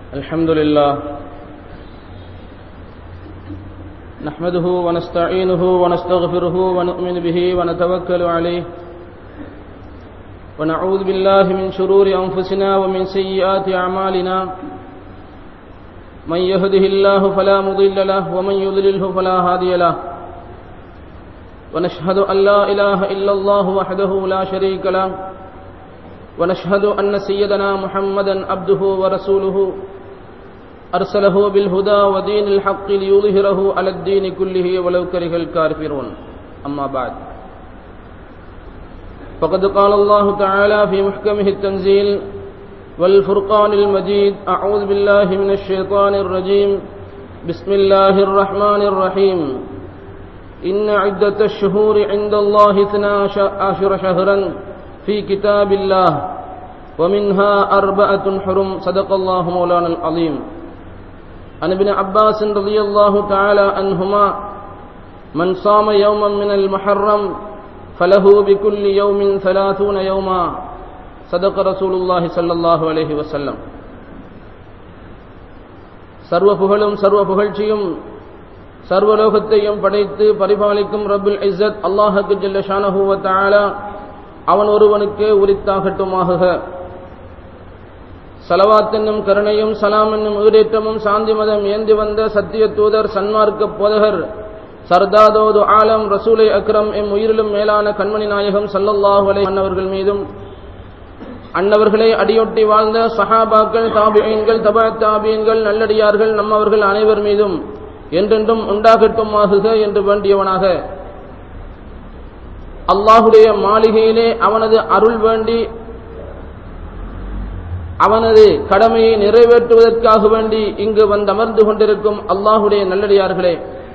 الحمد لله نحمده ونستعينه ونستغفره ونؤمن به ونتوكل عليه ونعوذ بالله من شرور أنفسنا ومن سيئات أعمالنا من يهده الله فلا مضل له ومن يضلله فلا هادي له ونشهد أن لا إله إلا الله وحده لا شريك له ونشهد أن سيدنا محمدا عبده ورسوله أرسله بالهدى ودين الحق ليظهره على الدين كله ولو كره الكافرون أما بعد فقد قال الله تعالى في محكمه التنزيل والفرقان المجيد أعوذ بالله من الشيطان الرجيم بسم الله الرحمن الرحيم إن عدة الشهور عند الله اثنا عشر شهرا في كتاب الله ومنها أربعة حرم صدق الله مولانا العظيم عن ابن عباس رضي الله تعالى عنهما من صام يوما من المحرم فله بكل يوم ثلاثون يوما صدق رسول الله صلى الله عليه وسلم சர்வ புகழும் சர்வ புகழ்ச்சியும் சர்வலோகத்தையும் படைத்து பரிபாலிக்கும் ரபுல் இஸ்ஸத் அல்லாஹுக்கு ஜல்ல ஷானஹுவ தாலா அவன் ஒருவனுக்கே உரித்தாகட்டுமாக சலவாத் என்னும் கருணையும் சலாம் என்னும் ஈடேற்றமும் சாந்தி மதம் ஏந்தி வந்த சத்திய தூதர் சன்மார்க்க போதகர் சர்தாதோது ஆலம் ரசூலை அக்ரம் எம் உயிரிலும் மேலான கண்மணி நாயகம் சல்லல்லாஹு அலை அன்னவர்கள் மீதும் அன்னவர்களை அடியொட்டி வாழ்ந்த சஹாபாக்கள் தாபியன்கள் தபா தாபியன்கள் நல்லடியார்கள் நம்மவர்கள் அனைவர் மீதும் என்றென்றும் உண்டாகட்டுமாகுக என்று வேண்டியவனாக அல்லாஹுடைய மாளிகையிலே அவனது அருள் வேண்டி அவனது கடமையை நிறைவேற்றுவதற்காக வேண்டி இங்கு வந்தமர்ந்து கொண்டிருக்கும் அல்லாஹுடைய நல்லடியார்களே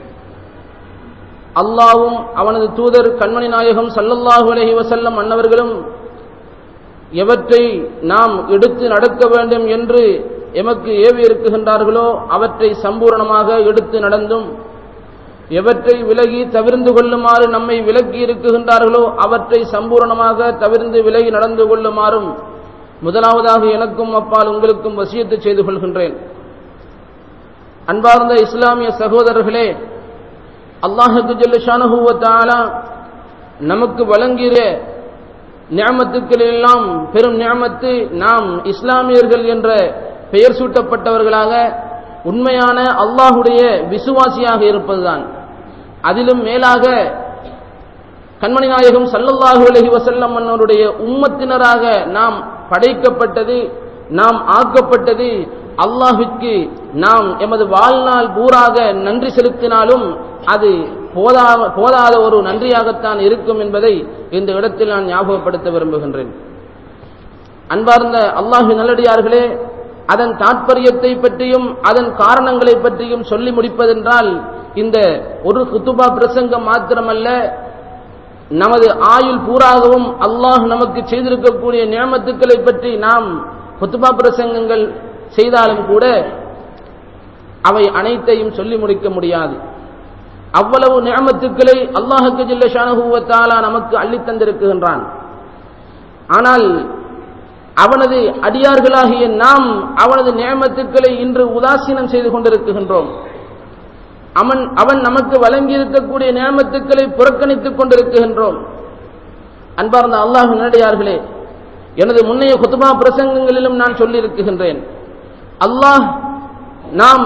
அல்லாவும் அவனது தூதர் கண்மணி நாயகம் சல்லல்லாஹு அலஹி வசல்லம் அன்னவர்களும் எவற்றை நாம் எடுத்து நடக்க வேண்டும் என்று எமக்கு ஏவி இருக்குகின்றார்களோ அவற்றை சம்பூரணமாக எடுத்து நடந்தும் எவற்றை விலகி தவிர்ந்து கொள்ளுமாறு நம்மை விலக்கி இருக்குகின்றார்களோ அவற்றை சம்பூரணமாக தவிர்ந்து விலகி நடந்து கொள்ளுமாறும் முதலாவதாக எனக்கும் அப்பால் உங்களுக்கும் வசியத்து செய்து கொள்கின்றேன் அன்பார்ந்த இஸ்லாமிய சகோதரர்களே அல்லாஹுக்கு ஜல்லுஷானுவத்தாலா நமக்கு வழங்கிய ஞாமத்துக்கள் எல்லாம் பெரும் ஞாமத்து நாம் இஸ்லாமியர்கள் என்ற பெயர் சூட்டப்பட்டவர்களாக உண்மையான அல்லாஹுடைய விசுவாசியாக இருப்பதுதான் அதிலும் மேலாக கண்மணி நாயகம் சல்லல்லாஹு அலஹி வசல்லம் அன்னருடைய உம்மத்தினராக நாம் படைக்கப்பட்டது நாம் ஆக்கப்பட்டது அல்லாஹுக்கு நாம் எமது வாழ்நாள் பூராக நன்றி செலுத்தினாலும் அது போதா போதாத ஒரு நன்றியாகத்தான் இருக்கும் என்பதை இந்த இடத்தில் நான் ஞாபகப்படுத்த விரும்புகின்றேன் அன்பார்ந்த அல்லாஹு நல்லடியார்களே அதன் தாற்பயத்தை பற்றியும் அதன் காரணங்களை பற்றியும் சொல்லி முடிப்பதென்றால் இந்த ஒரு குத்துபா பிரசங்கம் மாத்திரமல்ல நமது ஆயுள் பூராகவும் அல்லாஹ் நமக்கு செய்திருக்கக்கூடிய நியமத்துக்களை பற்றி நாம் குத்துபா பிரசங்கங்கள் செய்தாலும் கூட அவை அனைத்தையும் சொல்லி முடிக்க முடியாது அவ்வளவு நியமத்துக்களை அல்லாஹுக்கு ஜில்ல ஷானஹூவத்தாலா நமக்கு அள்ளித்தந்திருக்கின்றான் ஆனால் அவனது அடியார்களாகிய நாம் அவனது நியமத்துக்களை இன்று உதாசீனம் செய்து கொண்டிருக்கின்றோம் அவன் அவன் நமக்கு வழங்கியிருக்கக்கூடிய நியமத்துக்களை புறக்கணித்துக் கொண்டிருக்கின்றோம் அன்பார்ந்த அல்லாஹ் நடிகார்களே எனது முன்னைய குத்துபா பிரசங்கங்களிலும் நான் சொல்லியிருக்கின்றேன் அல்லாஹ் நாம்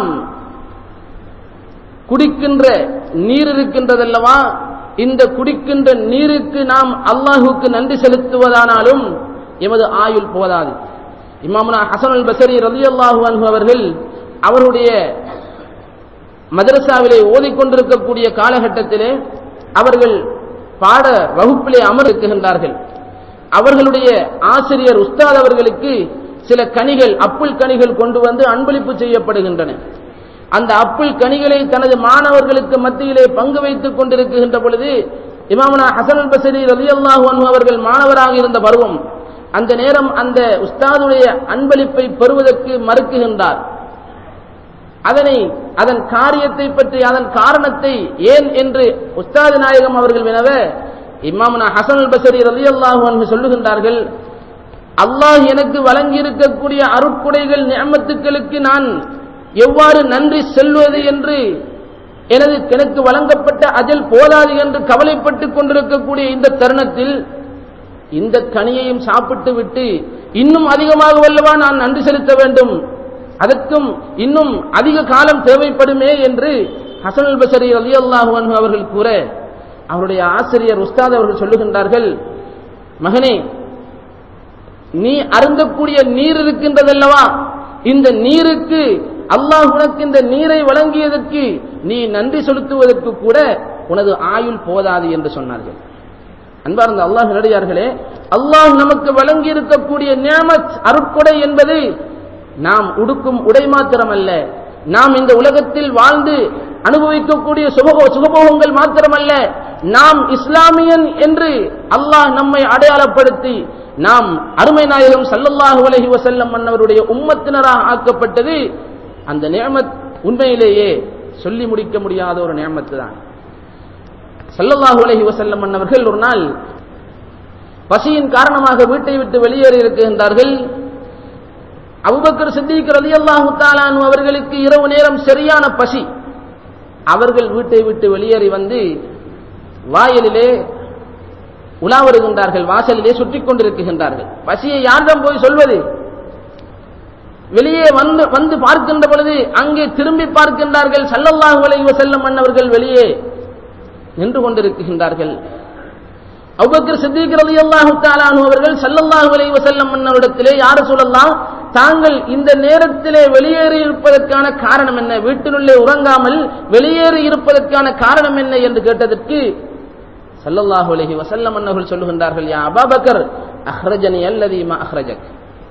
குடிக்கின்ற நீர் இருக்கின்றதல்லவா இந்த குடிக்கின்ற நீருக்கு நாம் அல்லாஹுக்கு நன்றி செலுத்துவதானாலும் எமது ஆயுள் போதாது இமாமுனா ஹசன் அல் பசரி ரலி அல்லாஹு அன்பு அவர்கள் அவருடைய மதரசாவிலே ஓதிக்கொண்டிருக்கக்கூடிய காலகட்டத்திலே அவர்கள் பாட வகுப்பிலே அமர்ந்திருக்கின்றார்கள் அவர்களுடைய ஆசிரியர் உஸ்தாத் அவர்களுக்கு சில கனிகள் அப்புள் கனிகள் கொண்டு வந்து அன்பளிப்பு செய்யப்படுகின்றன அந்த அப்புள் கனிகளை தனது மாணவர்களுக்கு மத்தியிலே பங்கு வைத்துக் கொண்டிருக்கின்ற பொழுது இமாமனா ஹசன் அல் பசரி ரலி அல்லாஹு அன்பு அவர்கள் மாணவராக இருந்த பருவம் அந்த நேரம் அந்த உஸ்தாதுடைய அன்பளிப்பை பெறுவதற்கு மறுக்குகின்றார் அதனை அதன் காரியத்தை பற்றி அதன் காரணத்தை ஏன் என்று உஸ்தாது நாயகம் அவர்கள் வினவ இமாமுனா ஹசன் அல் பசரி ரலி அல்லாஹு அன்பு சொல்லுகின்றார்கள் அல்லாஹ் எனக்கு வழங்கி இருக்கக்கூடிய அருட்கொடைகள் நியமத்துக்களுக்கு நான் எவ்வாறு நன்றி செல்வது என்று எனது எனக்கு வழங்கப்பட்ட அஜல் போதாது என்று கவலைப்பட்டுக் கொண்டிருக்கக்கூடிய இந்த தருணத்தில் இந்த கனியையும் சாப்பிட்டு விட்டு இன்னும் அதிகமாக வல்லவா நான் நன்றி செலுத்த வேண்டும் அதற்கும் இன்னும் அதிக காலம் தேவைப்படுமே என்று ஹசன் அல் பசரி அலி அல்லாஹு அவர்கள் கூற அவருடைய ஆசிரியர் உஸ்தாத் அவர்கள் சொல்லுகின்றார்கள் மகனே நீ அருந்தக்கூடிய நீர் இருக்கின்றதல்லவா இந்த நீருக்கு அல்லாஹ் உனக்கு இந்த நீரை வழங்கியதற்கு நீ நன்றி செலுத்துவதற்கு கூட உனது ஆயுள் போதாது என்று சொன்னார்கள் அன்பார்ந்த அல்லாஹ் நடிகார்களே அல்லாஹ் நமக்கு வழங்கி இருக்கக்கூடிய நியமத் அருட்கொடை என்பது நாம் உடுக்கும் உடை மாத்திரமல்ல நாம் இந்த உலகத்தில் வாழ்ந்து அனுபவிக்கக்கூடிய சுபகோ சுகபோகங்கள் மாத்திரமல்ல நாம் இஸ்லாமியன் என்று அல்லாஹ் நம்மை அடையாளப்படுத்தி நாம் அருமை நாயகம் சல்லல்லாஹு அலஹி வசல்லம் மன்னவருடைய உம்மத்தினராக ஆக்கப்பட்டது அந்த நியமத் உண்மையிலேயே சொல்லி முடிக்க முடியாத ஒரு நியமத்து தான் சல்லல்லாஹு அலஹி வசல்லம் மன்னவர்கள் ஒரு நாள் பசியின் காரணமாக வீட்டை விட்டு வெளியேறி இருக்கின்றார்கள் அபுபக்கர் சித்திக் ரலி அல்லாஹு தாலானு அவர்களுக்கு இரவு நேரம் சரியான பசி அவர்கள் வீட்டை விட்டு வெளியேறி வந்து வாயிலிலே உலா வருகின்றார்கள் வாசலிலே சுற்றி கொண்டிருக்கின்றார்கள் பசியை யாரிடம் போய் சொல்வது வெளியே வந்து வந்து பார்க்கின்ற பொழுது அங்கே திரும்பி பார்க்கின்றார்கள் சல்லல்லாஹு அலைஹி வஸல்லம் மன்னவர்கள் வெளியே நின்று கொண்டிருக்கின்றார்கள் அவ்வக்கர் சித்திக் ரலியல்லாஹு தஆலா அன்ஹு அவர்கள் ஸல்லல்லாஹு அலைஹி வஸல்லம் மன்னவரிடத்திலே யார் சொல்லலாம் தாங்கள் இந்த நேரத்திலே வெளியேறி இருப்பதற்கான காரணம் என்ன வீட்டினுள்ளே உறங்காமல் வெளியேறி இருப்பதற்கான காரணம் என்ன என்று கேட்டதற்கு ஸல்லல்லாஹு அலைஹி வஸல்லம் மன்னவர்கள் சொல்லுகின்றார்கள் யா அபூபக்கர் அஹ்ரஜனி அல்லதி மா அஹ்ரஜக்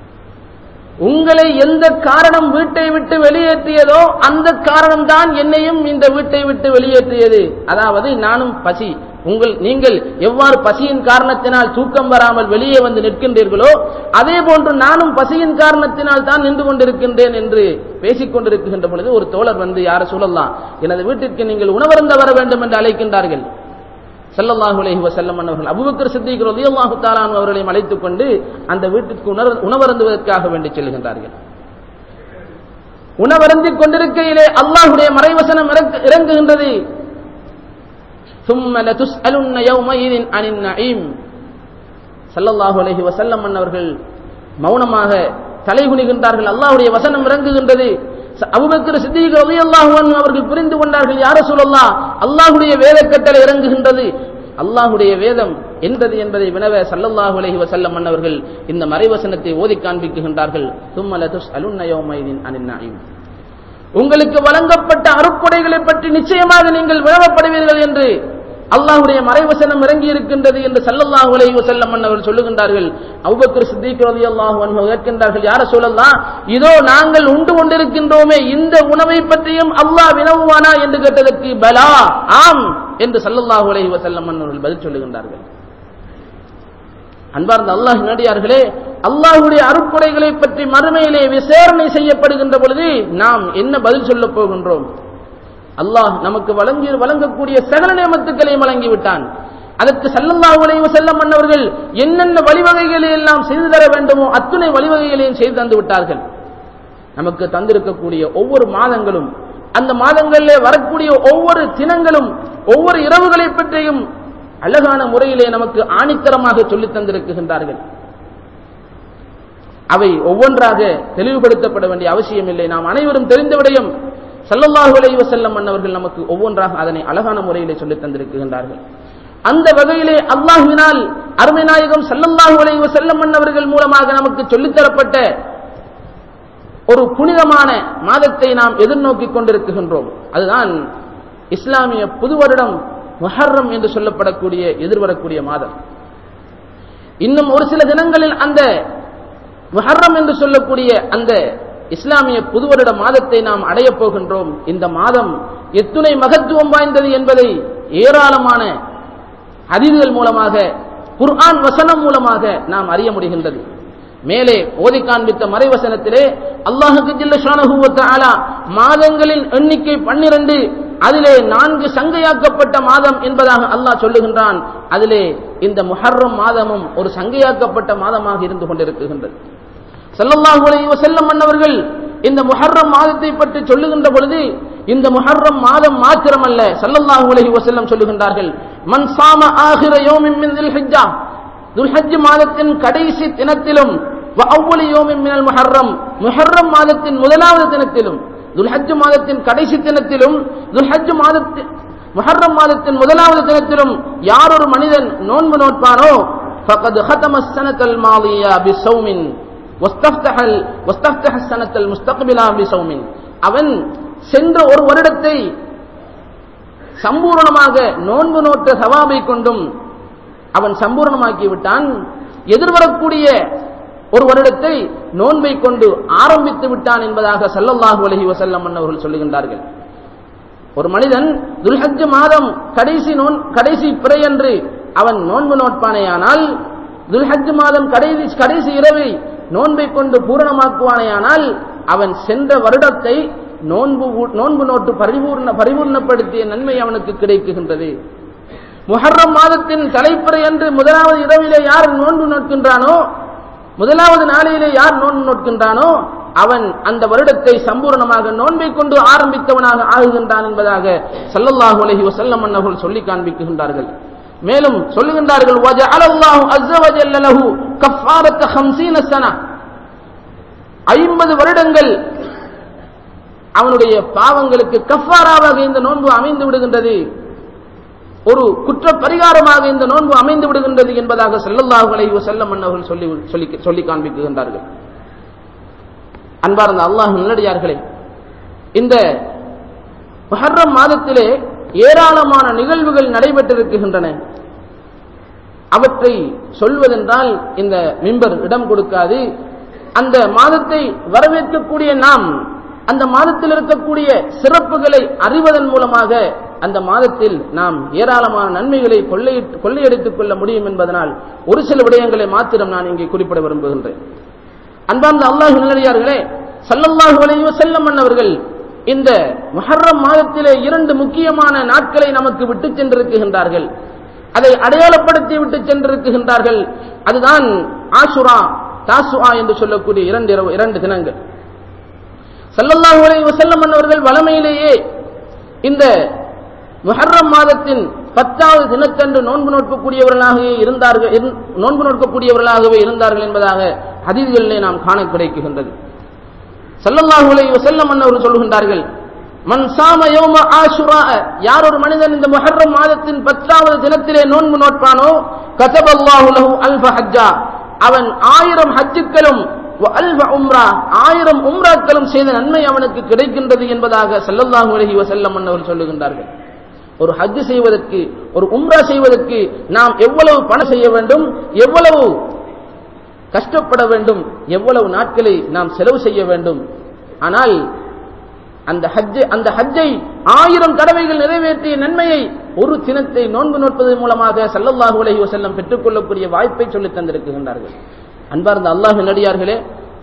உங்களை எந்த காரணம் வீட்டை விட்டு வெளியேற்றியதோ அந்த காரணம் தான் என்னையும் இந்த வீட்டை விட்டு வெளியேற்றியது அதாவது நானும் பசி உங்கள் நீங்கள் எவ்வாறு பசியின் காரணத்தினால் தூக்கம் வராமல் வெளியே வந்து நிற்கின்றீர்களோ அதே போன்று நானும் பசியின் காரணத்தினால் தான் நின்று கொண்டிருக்கின்றேன் என்று பேசிக் கொண்டிருக்கின்ற பொழுது ஒரு தோழர் வந்து யார சொல்லலாம் எனது வீட்டிற்கு நீங்கள் உணவருந்த வர வேண்டும் என்று அழைக்கின்றார்கள் ஸல்லல்லாஹு அலைஹி வஸல்லம் அவர்கள் அபூபக்கர் சித்திக் ரலியல்லாஹு தஆலா அன்ஹு அவர்களையும் அழைத்துக் கொண்டு அந்த வீட்டிற்கு உணர் உணவருந்துவதற்காக வேண்டி செல்கின்றார்கள் உணவருந்திக் கொண்டிருக்கையிலே அல்லாஹ்வுடைய மறைவசனம் இறங்கு- இறங்குகின்றது ثم لتسألن يومئذ عن النعيم ஸல்லல்லாஹு அலைஹி வஸல்லம் அவர்கள் மௌனமாக தலைகுனிகின்றார்கள் அல்லாஹ்வுடைய வசனம் இறங்குகின்றது ச- அபூபக்கர் சித்திக் ரலியல்லாஹு அன்ஹு அவர்கள் புரிந்து கொண்டார்கள் யார சொல்லலாம் அல்லாஹ்வுடைய வேத கட்டளை இறங்குகின்றது அல்லாஹ்வுடைய வேதம் என்றது என்பதை வினவ ஸல்லல்லாஹு அலைஹி வஸல்லம் அவர்கள் இந்த மறைவசனத்தை ஓதி காண்பிக்குகின்றார்கள் ثم لتسألن يومئذ عن النعيم உங்களுக்கு வழங்கப்பட்ட அருட்கொடைகளை பற்றி நிச்சயமாக நீங்கள் வினவப்படுவீர்கள் என்று அல்லாஹ்வுடைய மறைவசனம் இறங்கி இருக்கின்றது என்று ஸல்லல்லாஹு அலைஹி வஸல்லம் அவர்கள் சொல்லுகின்றார்கள் அபூபக்கர் சித்திக் ரலியல்லாஹு அன்ஹு கேட்கின்றார்கள் யார சொல்லலாம் இதோ நாங்கள் உண்டு கொண்டிருக்கின்றோமே இந்த உணவை பற்றியும் அல்லாஹ் வினவுவானா என்று கேட்டதற்கு பலா ஆம் என்று ஸல்லல்லாஹு அலைஹி வஸல்லம் அவர்கள் பதில் சொல்லுகின்றார்கள் அன்பார்ந்த அல்லாஹ் நடிகார்களே அல்லாஹ்வுடைய அருட்கொடைகளை பற்றி மறுமையிலே விசாரணை செய்யப்படுகின்ற பொழுது நாம் என்ன பதில் சொல்லப் போகின்றோம் அல்லாஹ் நமக்கு வழங்கி வழங்கக்கூடிய சகல நியமத்துக்களையும் வழங்கிவிட்டான் அதற்கு சல்லல்லாஹு அலைஹி வஸல்லம் மன்னவர்கள் என்னென்ன வழிவகைகளை எல்லாம் செய்து தர வேண்டுமோ அத்துணை வழிவகைகளையும் செய்து தந்து விட்டார்கள் நமக்கு தந்திருக்கக்கூடிய ஒவ்வொரு மாதங்களும் அந்த மாதங்களிலே வரக்கூடிய ஒவ்வொரு தினங்களும் ஒவ்வொரு இரவுகளை பற்றியும் அழகான முறையிலே நமக்கு ஆணித்தரமாக சொல்லித் தந்திருக்கின்றார்கள் அவை ஒவ்வொன்றாக தெளிவுபடுத்தப்பட வேண்டிய அவசியம் இல்லை நாம் அனைவரும் தெரிந்த விடயம் ஸல்லல்லாஹு அலைஹி வஸல்லம் அன்னவர்கள் நமக்கு ஒவ்வொன்றாக அதனை அழகான முறையிலே சொல்லித் தந்திருக்கின்றார்கள் அந்த வகையிலே அல்லாஹ்வினால் அருமை நாயகம் ஸல்லல்லாஹு அலைஹி வஸல்லம் அன்னவர்கள் மூலமாக நமக்கு சொல்லித்தரப்பட்ட ஒரு புனிதமான மாதத்தை நாம் எதிர்நோக்கிக் கொண்டிருக்கின்றோம் அதுதான் இஸ்லாமிய புது வருடம் முஹர்ரம் என்று சொல்லப்படக்கூடிய எதிர்வரக்கூடிய மாதம் இன்னும் ஒரு சில தினங்களில் அந்த முஹர்ரம் என்று சொல்லக்கூடிய அந்த இஸ்லாமிய புது வருட மாதத்தை நாம் அடையப் போகின்றோம் இந்த மாதம் எத்துணை மகத்துவம் வாய்ந்தது என்பதை ஏராளமான ஹதீதுகள் மூலமாக குர்ஆன் வசனம் மூலமாக நாம் அறிய முடிகின்றது மேலே ஓதி காண்பித்த மறைவசனத்திலே அல்லாஹுக்கு ஜில்ல ஷானஹு வ தஆலா மாதங்களின் எண்ணிக்கை பன்னிரண்டு அதிலே நான்கு சங்கையாக்கப்பட்ட மாதம் என்பதாக அல்லாஹ் சொல்லுகின்றான் அதிலே இந்த முஹர்ரம் மாதமும் ஒரு சங்கையாக்கப்பட்ட மாதமாக இருந்து கொண்டிருக்கின்றது ஸல்லல்லாஹு அலைஹி வஸல்லம் அன்னவர்கள் இந்த முஹர்ரம் மாதத்தை பற்றி சொல்லுகின்ற பொழுது இந்த முஹர்ரம் மாதம் மாத்திரமல்ல ஸல்லல்லாஹு அலைஹி வஸல்லம் சொல்லுகின்றார்கள் மன் சாம ஆகிர யௌமின் மின் தில்ஹிஜ்ஜா துல்ஹஜ் மாதத்தின் கடைசி தினத்திலும் வ அவ்வளி யௌமின் மினல் முஹர்ரம் முஹர்ரம் மாதத்தின் முதலாவது தினத்திலும் துல்ஹஜ் மாதத்தின் கடைசி தினத்திலும் துல்ஹஜ் மாதத்தின் முஹர்ரம் மாதத்தின் முதலாவது தினத்திலும் யார் ஒரு மனிதன் நோன்பு நோட்பானோ فقد ختم السنة الماضية بصوم واستفتح ال- واستفتح السنة المستقبلة بصوم அவன் சென்ற ஒரு வருடத்தை சம்பூரணமாக நோன்பு நோட்ட சவாபை கொண்டும் அவன் சம்பூரணமாக்கி விட்டான் எதிர்வரக்கூடிய ஒரு வருடத்தை நோன்பை கொண்டு ஆரம்பித்து விட்டான் என்பதாக ஸல்லல்லாஹு அலைஹி வஸல்லம் அவர்கள் சொல்லுகின்றார்கள் ஒரு மனிதன் துல்ஹஜ் மாதம் கடைசி நோன் கடைசி பிறையன்று அவன் நோன்பு நோட்பானேயானால் துல்ஹஜ் மாதம் கடைசி கடைசி இரவை நோன்பை கொண்டு பூரணமாக்குவானேயானால் அவன் சென்ற வருடத்தை நோன்பு ஊ- நோன்பு நோட்டு பரிபூர்ண பரிபூர்ணப்படுத்திய நன்மை அவனுக்கு கிடைக்குகின்றது முஹர்ரம் மாதத்தின் தலைப்பிறை என்று முதலாவது இரவிலே யார் நோன்பு நோட்கின்றானோ முதலாவது நாளிலே யார் நோன்பு நோட்கின்றானோ அவன் அந்த வருடத்தை சம்பூரணமாக நோன்பை கொண்டு ஆரம்பித்தவனாக ஆகுகின்றான் என்பதாக ஸல்லல்லாஹு அலைஹி வஸல்லம் அன்னவர்கள் சொல்லி காண்பிக்குகின்றார்கள் மேலும் சொல்லுகின்றார்கள் وَجَعَلَ اللَّهُ عَزَّ وَجَلَّ لَهُ كَفَّارَةَ خَمْسِينَ سَنَةً ஐம்பது வருடங்கள் அவனுடைய பாவங்களுக்கு கஃபாராவாக இந்த நோன்பு அமைந்து விடுகின்றது ஒரு குற்ற பரிகாரமாக இந்த நோன்பு அமைந்து விடுகின்றது என்பதாக ஸல்லல்லாஹு அலைஹி வஸல்லம் அவர்கள் சொல்லி சொல்லி சொல்லி காண்பிக்குகின்றார்கள் அன்பார்ந்த அல்லாஹ் நல்லடியார்களே இந்த முஹர்ரம் மாதத்திலே ஏராளமான நிகழ்வுகள் நடைபெற்றிருக்கின்றன அவற்றை சொல்வதென்றால் இந்த மிம்பர் இடம் கொடுக்காது அந்த மாதத்தை வரவேற்கக்கூடிய நாம் அந்த மாதத்தில் இருக்கக்கூடிய சிறப்புகளை அறிவதன் மூலமாக அந்த மாதத்தில் நாம் ஏராளமான நன்மைகளை கொள்ளை கொள்ளையடித்துக் கொள்ள முடியும் என்பதனால் ஒரு சில விடயங்களை மாத்திரம் நான் இங்கே குறிப்பிட விரும்புகின்றேன் அன்பார்ந்த அல்லாஹ் நல்லடியார்களே ஸல்லல்லாஹு அலைஹி வஸல்லம் அவர்கள் இந்த முஹர்ரம் மாதத்திலே இரண்டு முக்கியமான நாட்களை நமக்கு விட்டு சென்றிருக்கின்றார்கள் அதை அடையாளப்படுத்தி விட்டு சென்றிருக்கின்றார்கள் அதுதான் ஆசுரா தாசுஆ என்று சொல்லக்கூடிய இரண்டு இரவு- இரண்டு தினங்கள் ஸல்லல்லாஹு அலைஹி வஸல்லம் அவர்கள் வளமையிலேயே இந்த முஹர்ரம் மாதத்தின் பத்தாவது தினத்தன்று நோன்பு நோக்கக்கூடியவர்களாகவே இருந்தார்கள் இருந்- நோன்பு நோக்கக்கூடியவர்களாகவே இருந்தார்கள் என்பதாக ஹதீஸ்களிலே நாம் காண கிடைக்குகின்றது ஸல்லல்லாஹு அலைஹி வஸல்லம் அவர்கள் சொல்லுகின்றார்கள் மன் சாம யௌம ஆஷுரா யார் ஒரு மனிதன் இந்த முஹர்ரம் மாதத்தின் பத்தாவது தினத்திலே நோன்பு நோட்பானோ கதபல்லாஹு லஹு அல்ஃப ஹஜ்ஜா அவன் ஆயிரம் ஹஜ்ஜுக்களும் வ அல்ஃப உம்ரா ஆயிரம் உம்ராக்களும் செய்த நன்மை அவனுக்கு கிடைக்கின்றது என்பதாக ஸல்லல்லாஹு அலைஹி வஸல்லம் அவர்கள் சொல்லுகின்றார்கள் ஒரு ஹஜ் செய்வதற்கு ஒரு உம்ரா செய்வதற்கு நாம் எவ்வளவு பணம் செய்ய வேண்டும் எவ்வளவு கஷ்டப்பட வேண்டும் எவ்வளவு நாட்களை நாம் செலவு செய்ய வேண்டும் ஆனால் அந்த ஹஜ் அந்த ஹஜ்ஜை ஆயிரம் தடவைகள் நிறைவேற்றிய நன்மையை ஒரு தினத்தை நோன்பு நோட்பதன் மூலமாக ஸல்லல்லாஹு அலைஹி வஸல்லம் பெற்றுக்கொள்ளக்கூடிய வாய்ப்பை சொல்லித் தந்திருக்கின்றார்கள் அன்பார்ந்த அல்லாஹ் நடிகார்களே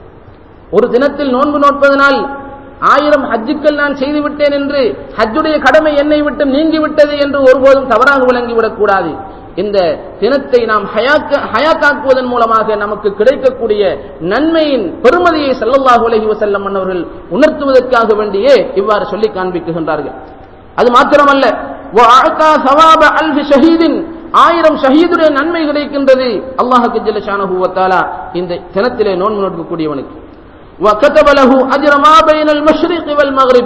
ஒரு தினத்தில் நோன்பு நோட்பதனால் ஆயிரம் ஹஜ்ஜுக்கள் நான் செய்து விட்டேன் என்று ஹஜ்ஜுடைய கடமை என்னை விட்டு நீங்கிவிட்டது என்று ஒருபோதும் தவறாக விளங்கிவிடக் கூடாது இந்த தினத்தை நாம் ஹயாக்க ஹயாத்தாக்குவதன் மூலமாக நமக்கு கிடைக்கக்கூடிய நன்மையின் பெருமதியை ஸல்லல்லாஹு அலைஹி வஸல்லம் அவர்கள் உணர்த்துவதற்காக வேண்டியே இவ்வாறு சொல்லி காண்பிக்குகின்றார்கள் அது மாத்திரமல்ல வஅஅதா ஸவாப அல்ஃபி ஷஹீதின் ஆயிரம் ஷஹீதுடைய நன்மை கிடைக்கின்றது அல்லாஹ் ஜல்ல ஷானஹு வ தஆலா இந்த தினத்திலே நோன்பு நோக்கக்கூடியவனுக்கு وكتب له أجر ما بين المشرق والمغرب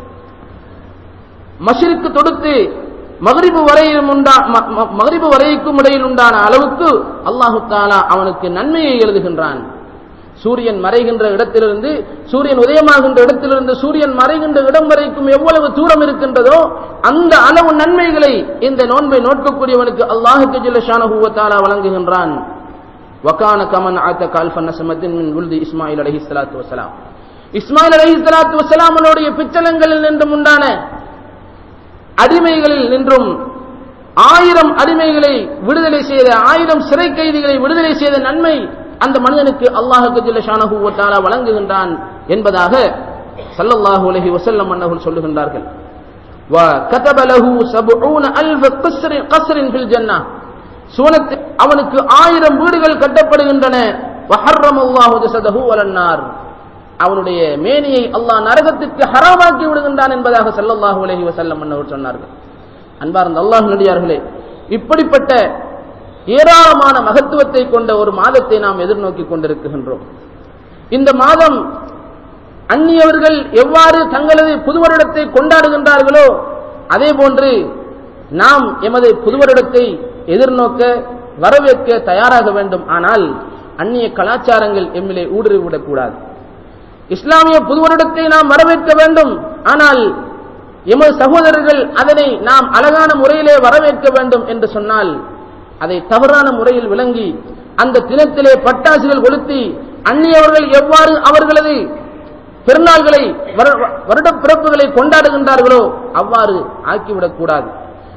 மஷ்ரிக்கு தொடுத்து மகரிபு வரையிலும் உண்டா ம- ம- மகரிபு வரைக்கும் இடையில் உண்டான அளவுக்கு அல்லாஹு தாலா அவனுக்கு நன்மையை எழுதுகின்றான் சூரியன் மறைகின்ற இடத்திலிருந்து சூரியன் உதயமாகின்ற இடத்திலிருந்து சூரியன் மறைகின்ற இடம் வரைக்கும் எவ்வளவு தூரம் இருக்கின்றதோ அந்த அளவு நன்மைகளை இந்த நோன்பை நோட்கக்கூடியவனுக்கு அல்லாஹுக்கு ஜில்ல ஷானஹுவத்தாலா வழங்குகின்றான் வக்கான கமன் ஆத்த கால்ஃபன் நசமத்தின் மின் உல்தி இஸ்மாயில் அலஹி சலாத்து வசலாம் இஸ்மாயில் அலஹி சலாத்து வசலாமனுடைய பிச்சலங்களில் நின்றும் உண்டான அடிமைகளில் நின்றும் ஆயிரம் அடிமைகளை விடுதலை செய்த ஆயிரம் சிறை கைதிகளை விடுதலை செய்த நன்மை அந்த மனிதனுக்கு அல்லாஹுக்கு ஜில்ல ஷானஹு வ தஆலா வழங்குகின்றான் என்பதாக ஸல்லல்லாஹு அலைஹி வஸல்லம் அன்னவர்கள் சொல்லுகின்றார்கள் வ கதப லஹு 70 அல்ஃப قصر قصر في الجنة சுவனத்தில் அவனுக்கு ஆயிரம் வீடுகள் கட்டப்படுகின்றன வஹர்ரமல்லாஹு ஜஸதஹு வலன்னார் அவனுடைய மேனியை அல்லாஹ் நரகத்துக்கு ஹராமாக்கி விடுகின்றான் என்பதாக ஸல்லல்லாஹு அலைஹி வஸல்லம் அன்னவர் சொன்னார்கள் அன்பார்ந்த அல்லாஹ் நடிகார்களே இப்படிப்பட்ட ஏராளமான மகத்துவத்தை கொண்ட ஒரு மாதத்தை நாம் எதிர்நோக்கி கொண்டிருக்கின்றோம் இந்த மாதம் அந்நியவர்கள் எவ்வாறு தங்களது புது வருடத்தை கொண்டாடுகின்றார்களோ அதே போன்று நாம் எமது புது வருடத்தை எதிர்நோக்க வரவேற்க தயாராக வேண்டும் ஆனால் அந்நிய கலாச்சாரங்கள் எம்மிலே ஊடுருவிடக்கூடாது இஸ்லாமிய புது வருடத்தை நாம் வரவேற்க வேண்டும் ஆனால் எமது சகோதரர்கள் அதனை நாம் அழகான முறையிலே வரவேற்க வேண்டும் என்று சொன்னால் அதை தவறான முறையில் விளங்கி அந்த தினத்திலே பட்டாசுகள் கொளுத்தி அந்நியவர்கள் எவ்வாறு அவர்களது பெருநாள்களை வருட பிறப்புகளை கொண்டாடுகின்றார்களோ அவ்வாறு ஆக்கிவிடக்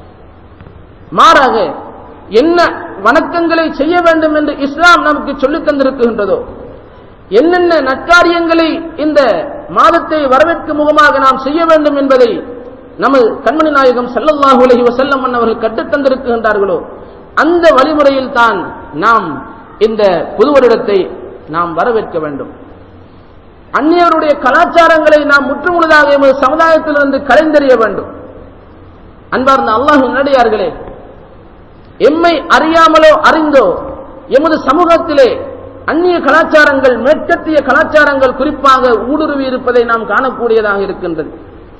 மாறாக என்ன வணக்கங்களை செய்ய வேண்டும் என்று இஸ்லாம் நமக்கு சொல்லித் தந்திருக்கின்றதோ என்னென்ன நற்காரியங்களை இந்த மாதத்தை வரவேற்கும் முகமாக நாம் செய்ய வேண்டும் என்பதை நமது கண்மணி நாயகம் ஸல்லல்லாஹு அலைஹி வஸல்லம் அவர்கள் கற்றுத் தந்திருக்கின்றார்களோ அந்த வழிமுறையில் தான் நாம் இந்த புது வருடத்தை நாம் வரவேற்க வேண்டும் அந்நியருடைய கலாச்சாரங்களை நாம் முற்றுமுழுதாக எமது சமுதாயத்திலிருந்து கலைந்தெறிய வேண்டும் அன்பார்ந்த அல்லாஹ் நடிகார்களே எம்மை அறியாமலோ அறிந்தோ எமது சமூகத்திலே அந்நிய கலாச்சாரங்கள் மேற்கத்திய கலாச்சாரங்கள் குறிப்பாக ஊடுருவி இருப்பதை நாம் காணக்கூடியதாக இருக்கின்றது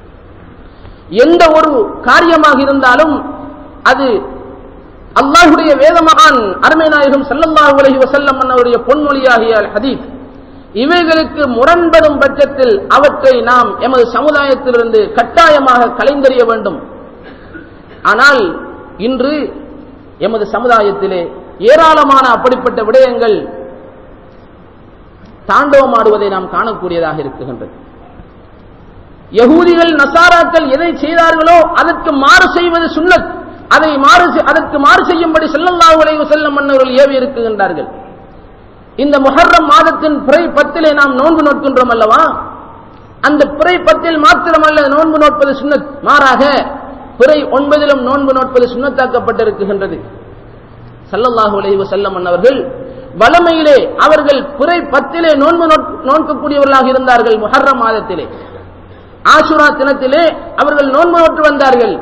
எந்த ஒரு காரியமாக இருந்தாலும் அது அல்லாஹுடைய வேதமகான் அருமை நாயகம் ஸல்லல்லாஹு அலைஹி வஸல்லம் அவருடைய பொன்மொழியாகிய அல் ஹதீஸ் இவைகளுக்கு முரண்படும் பட்சத்தில் அவற்றை நாம் எமது சமுதாயத்திலிருந்து கட்டாயமாக கலைந்தெறிய வேண்டும் ஆனால் இன்று எமது சமுதாயத்திலே ஏராளமான அப்படிப்பட்ட விடயங்கள் தாண்டவமாடுவதை நாம் காணக்கூடியதாக இருக்குகின்றது யகூதிகள் நசாராக்கள் எதை செய்தார்களோ அதற்கு மாறு செய்வது சுன்னத் அதை மாறு செய்- அதற்கு மாறு செய்யும்படி ஸல்லல்லாஹு அலைஹி வஸல்லம் மன்னர்கள் ஏவி இருக்குகின்றார்கள் இந்த முஹர்ரம் மாதத்தின் பிறை பத்திலே நாம் நோன்பு நோட்கின்றோம் அல்லவா அந்த பிறை பத்தில் மாத்திரமல்ல நோன்பு நோட்பது சுன்னத் மாறாக பிறை ஒன்பதிலும் நோன்பு நோட்பது சுன்னத்தாக்கப்பட்டிருக்கின்றது ஸல்லல்லாஹு அலைஹி வஸல்லம் அவர்கள் வலமையிலே அவர்கள் பிறை பத்திலே நோன்பு நோட்- நோக்கக்கூடியவர்களாக இருந்தார்கள் முஹர்ரம் மாதத்திலே ஆசுரா தினத்திலே அவர்கள் நோன்பு நோற்று வந்தார்கள்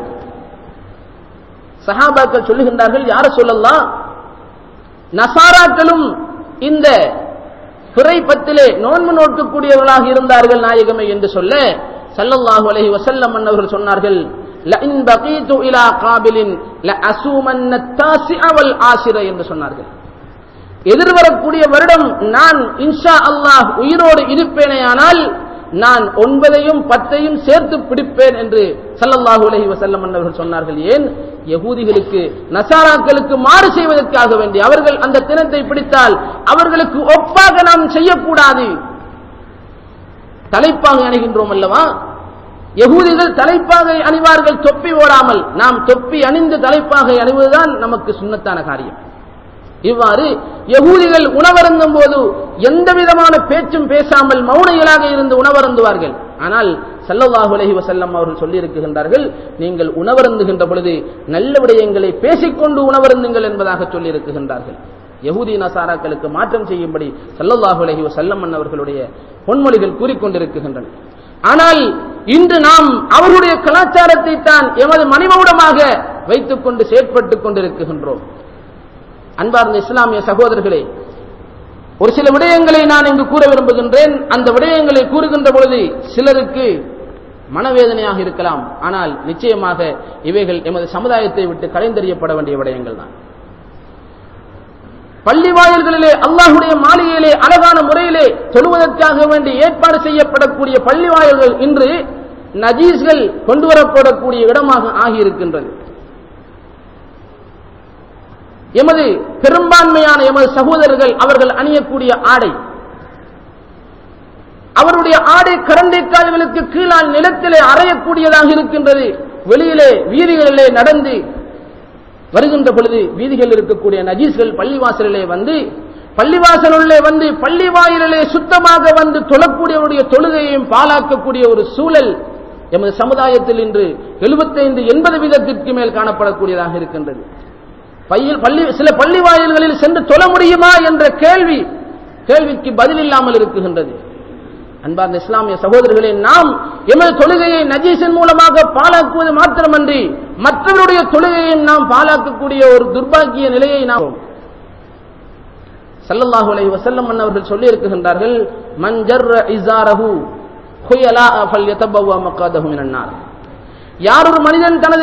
சஹாபாக்கள் சொல்லுகின்றார்கள் யார சொல்லலாம் நசாராக்களும் இந்த பிறை பத்திலே நோன்பு நோக்கக்கூடியவர்களாக இருந்தார்கள் நாயகமே என்று சொல்ல ஸல்லல்லாஹு அலைஹி வஸல்லம் அவர்கள் சொன்னார்கள் லஇன் பகீது இலா காபிலின் லஅசூமன்ன التاسع والعاشر என்று சொன்னார்கள் எதிர்வரக்கூடிய வருடம் நான் இன்ஷா அல்லாஹ் உயிரோடு இருப்பேனேயானால் நான் ஒன்பதையும் பத்தையும் சேர்த்து பிடிப்பேன் என்று ஸல்லல்லாஹு அலைஹி வஸல்லம் அவர்கள் சொன்னார்கள் ஏன் யகூதிகளுக்கு நசாராக்களுக்கு மாறு செய்வதற்காக வேண்டி அவர்கள் அந்த தினத்தை பிடித்தால் அவர்களுக்கு ஒப்பாக நாம் செய்யக்கூடாது தலைப்பாக அணிகின்றோம் அல்லவா யகூதிகள் தலைப்பாக அணிவார்கள் தொப்பி ஓடாமல் நாம் தொப்பி அணிந்து தலைப்பாக அணிவதுதான் நமக்கு சுண்ணத்தான காரியம் இவ்வாறு யகூதிகள் உணவருந்தும் போது எந்த விதமான பேச்சும் பேசாமல் மௌனிகளாக இருந்து உணவருந்துவார்கள் ஆனால் ஸல்லல்லாஹு அலைஹி வஸல்லம் அவர்கள் சொல்லியிருக்கின்றார்கள் நீங்கள் உணவருந்துகின்ற பொழுது நல்ல விடயங்களை பேசிக்கொண்டு உணவருந்துங்கள் என்பதாக சொல்லியிருக்கின்றார்கள் யகூதி நசாராக்களுக்கு மாற்றம் செய்யும்படி ஸல்லல்லாஹு அலைஹி வஸல்லம் அவர்களுடைய பொன்மொழிகள் கூறிக்கொண்டிருக்கின்றன ஆனால் இன்று நாம் அவர்களுடைய கலாச்சாரத்தை தான் எமது மணிமகுடமாக வைத்துக் கொண்டு செயற்பட்டுக் கொண்டிருக்கின்றோம் அன்பார்ந்த இஸ்லாமிய சகோதரர்களே ஒரு சில விடயங்களை நான் இங்கு கூற விரும்புகின்றேன் அந்த விடயங்களை கூறுகின்ற பொழுது சிலருக்கு மனவேதனையாக இருக்கலாம் ஆனால் நிச்சயமாக இவைகள் எமது சமுதாயத்தை விட்டு கலைந்தெறியப்பட வேண்டிய விடயங்கள் தான் பள்ளி வாயில்களிலே அல்லாஹுடைய மாளிகையிலே அழகான முறையிலே தொழுவதற்காக வேண்டி ஏற்பாடு செய்யப்படக்கூடிய பள்ளி வாயில்கள் இன்று நஜீஸ்கள் கொண்டு வரப்படக்கூடிய இடமாக ஆகியிருக்கின்றது எமது பெரும்பான்மையான எமது சகோதரர்கள் அவர்கள் அணியக்கூடிய ஆடை அவருடைய ஆடை கரண்டை கால்களுக்கு கீழால் நிலத்திலே அறையக்கூடியதாக இருக்கின்றது வெளியிலே வீதிகளிலே நடந்து வருகின்ற பொழுது வீதிகளில் இருக்கக்கூடிய நஜீஸ்கள் பள்ளிவாசலிலே வந்து பள்ளிவாசலுள்ளே வந்து பள்ளி வாயிலே சுத்தமாக வந்து தொழக்கூடியவருடைய தொழுகையையும் பாலாக்கக்கூடிய ஒரு சூழல் எமது சமுதாயத்தில் இன்று எழுபத்தைந்து எண்பது வீதத்திற்கு மேல் காணப்படக்கூடியதாக இருக்கின்றது பையில் பள்ளி சில பள்ளி வாயில்களில் சென்று தொழ முடியுமா என்ற கேள்வி கேள்விக்கு பதில் இல்லாமல் இருக்குகின்றது அன்பார்ந்த இஸ்லாமிய சகோதரர்களே நாம் எமது தொழுகையை நஜீஸின் மூலமாக பாழாக்குவது மாத்திரமன்றி மற்றவருடைய தொழுகையும் நாம் பாழாக்கக்கூடிய ஒரு துர்பாக்கிய நிலையை நாம் சல்லல்லாஹு அலைஹி வஸல்லம் அவர்கள் சொல்லி இருக்குகின்றார்கள் மன் ஜர்ர இஸாரஹு குயலா ஃபல்யதபவ்வா மக்காதஹு மினன் நார் யார் ஒரு மனிதன் தனது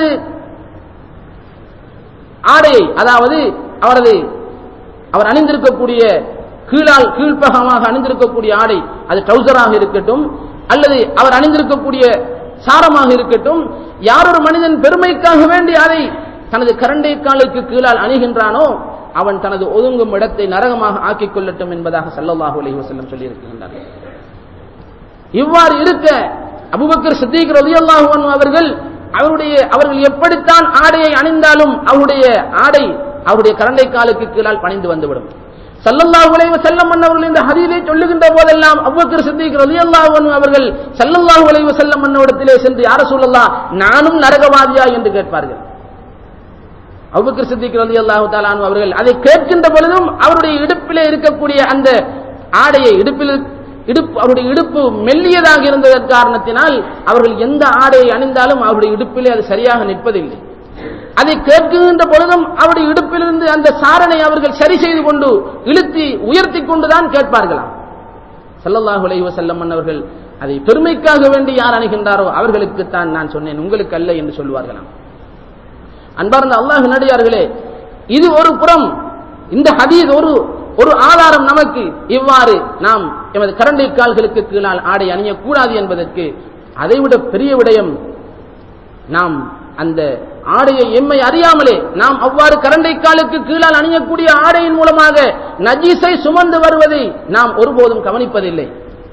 ஆடையை அதாவது அவரது அவர் அணிந்திருக்கக்கூடிய கீழால் கீழ்ப்பகமாக அணிந்திருக்கக்கூடிய ஆடை அது ட்ரௌசராக இருக்கட்டும் அல்லது அவர் அணிந்திருக்கக்கூடிய சாரமாக இருக்கட்டும் யார் ஒரு மனிதன் பெருமைக்காக வேண்டி அதை தனது கரண்டை காலுக்கு கீழால் அணிகின்றானோ அவன் தனது ஒதுங்கும் இடத்தை நரகமாக ஆக்கிக் கொள்ளட்டும் என்பதாக சல்லல்லாஹு அலைஹி வஸல்லம் சொல்லியிருக்கின்றார்கள் இவ்வாறு இருக்க அபுபக்கர் சித்திக் ரலியல்லாஹு அன்ஹு அவர்கள் அவருடைய அவர்கள் எப்படித்தான் ஆடையை அணிந்தாலும் அவருடைய ஆடை அவருடைய கரண்டை காலுக்கு கீழால் பணிந்து வந்துவிடும் சல்லல்லாஹு அலைஹி வஸல்லம் அவர்கள் இந்த ஹதீஸை சொல்லுகின்ற போதெல்லாம் அபூபக்கர் சித்திக் ரலியல்லாஹு அன்ஹு அவர்கள் சல்லல்லாஹு அலைஹி வஸல்லம் அன்னவரிடத்திலே சென்று யார சொல்லலாம் நானும் நரகவாதியா என்று கேட்பார்கள் அபூபக்கர் சித்திக் ரலியல்லாஹு தஆலா அன்ஹு அவர்கள் அதை கேட்கின்ற பொழுதும் அவருடைய இடுப்பிலே இருக்கக்கூடிய அந்த ஆடையை இடுப்பில் இடுப்பு அவருடைய இடுப்பு மெல்லியதாக இருந்ததன் காரணத்தினால் அவர்கள் எந்த ஆடையை அணிந்தாலும் அவருடைய இடுப்பிலே அது சரியாக நிற்பதில்லை அதை கேட்கின்ற பொழுதும் அவருடைய இடுப்பிலிருந்து அந்த சாரனை அவர்கள் சரி செய்து கொண்டு இழுத்தி உயர்த்தி கொண்டுதான் கேட்பார்களாம் சல்லல்லாஹு அலைஹி வஸல்லம் அவர்கள் அதை பெருமைக்காக வேண்டி யார் அணுகின்றாரோ அவர்களுக்குத்தான் நான் சொன்னேன் உங்களுக்கு அல்ல என்று சொல்வார்களாம் அன்பார்ந்த அல்லாஹ் நடிகார்களே இது ஒரு புறம் இந்த ஹதீஸ் ஒரு ஒரு ஆதாரம் நமக்கு இவ்வாறு நாம் எமது கரண்டை கால்களுக்கு கீழால் ஆடை அணியக்கூடாது என்பதற்கு அதைவிட பெரிய விடயம் நாம் அந்த ஆடையை எம்மை அறியாமலே நாம் அவ்வாறு கரண்டை காலுக்கு கீழால் அணியக்கூடிய ஆடையின் மூலமாக நஜீஸை சுமந்து வருவதை நாம் ஒருபோதும் கவனிப்பதில்லை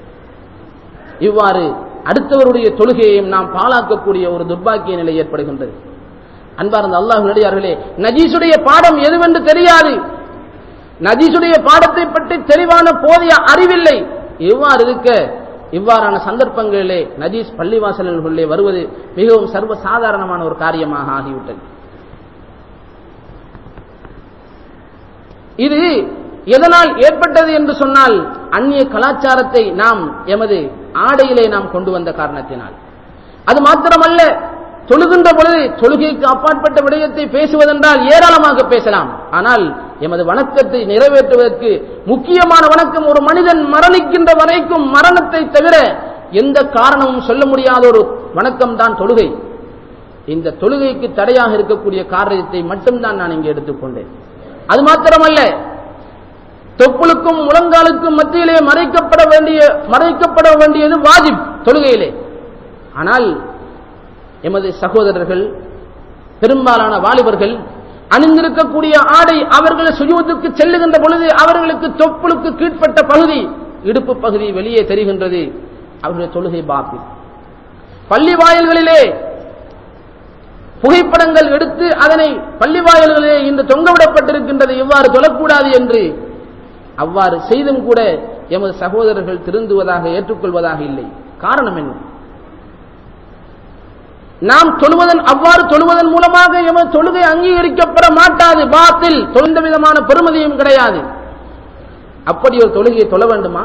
இவ்வாறு அடுத்தவருடைய தொழுகையையும் நாம் பாழாக்கக்கூடிய ஒரு துர்பாக்கிய நிலை ஏற்படுகின்றது அன்பார்ந்த அல்லாஹ் நடிகார்களே நஜீசுடைய பாடம் எதுவென்று தெரியாது நஜீசுடைய பாடத்தை பற்றி தெளிவான போதிய அறிவில்லை இவ்வாறு இருக்க இவ்வாறான சந்தர்ப்பங்களிலே நஜீஸ் பள்ளிவாசல்களிலே வருவது மிகவும் சர்வ சாதாரணமான ஒரு காரியமாக ஆகிவிட்டது இது எதனால் ஏற்பட்டது என்று சொன்னால் அந்நிய கலாச்சாரத்தை நாம் எமது ஆடையிலே நாம் கொண்டு வந்த காரணத்தினால் அது மாத்திரமல்ல தொழுகின்ற பொழுது தொழுகைக்கு அப்பாற்பட்ட விடயத்தை பேசுவதென்றால் ஏராளமாக பேசலாம் ஆனால் எமது வணக்கத்தை நிறைவேற்றுவதற்கு முக்கியமான வணக்கம் ஒரு மனிதன் மரணிக்கின்ற வரைக்கும் மரணத்தை தவிர எந்த காரணமும் சொல்ல முடியாத ஒரு வணக்கம் தான் தொழுகை இந்த தொழுகைக்கு தடையாக இருக்கக்கூடிய காரணத்தை மட்டும்தான் நான் இங்கே எடுத்துக்கொண்டேன் அது மாத்திரமல்ல தொப்புளுக்கும் முழங்காலுக்கும் மத்தியிலே மறைக்கப்பட வேண்டிய மறைக்கப்பட வேண்டியது வாஜிப் தொழுகையிலே ஆனால் எமது சகோதரர்கள் பெரும்பாலான வாலிபர்கள் அணிந்திருக்கக்கூடிய ஆடை அவர்கள் சுஜூத்துக்கு செல்லுகின்ற பொழுது அவர்களுக்கு தொப்புளுக்கு கீழ்ப்பட்ட பகுதி இடுப்பு பகுதி வெளியே தெரிகின்றது அவருடைய தொழுகை பாப்பி பள்ளி வாயில்களிலே புகைப்படங்கள் எடுத்து அதனை பள்ளி வாயில்களிலே இன்று தொங்கவிடப்பட்டிருக்கின்றது இவ்வாறு தொழக்கூடாது என்று அவ்வாறு செய்தும் கூட எமது சகோதரர்கள் திருந்துவதாக ஏற்றுக்கொள்வதாக இல்லை காரணம் என்ன நாம் தொழுவதன் அவ்வாறு தொழுவதன் மூலமாக எமது தொழுகை அங்கீகரிக்கப்பட மாட்டாது பாத்தில் தொழுந்த விதமான பெருமதியும் கிடையாது அப்படி ஒரு தொழுகையை தொழ வேண்டுமா